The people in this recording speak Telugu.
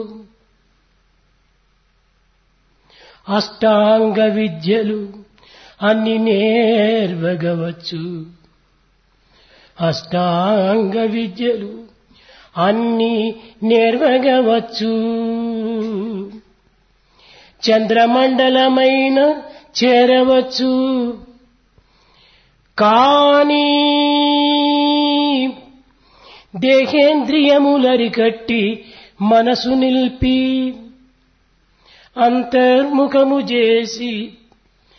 అష్టాంగ విద్యలు అన్ని నేర్వగవచ్చు అష్టాంగ విద్యలు అన్ని నేర్వగవచ్చు చంద్రమండలమైన చేరవచ్చు కానీ దేహేంద్రియములరికట్టి మనసు నిలిపి అంతర్ముఖము చేసి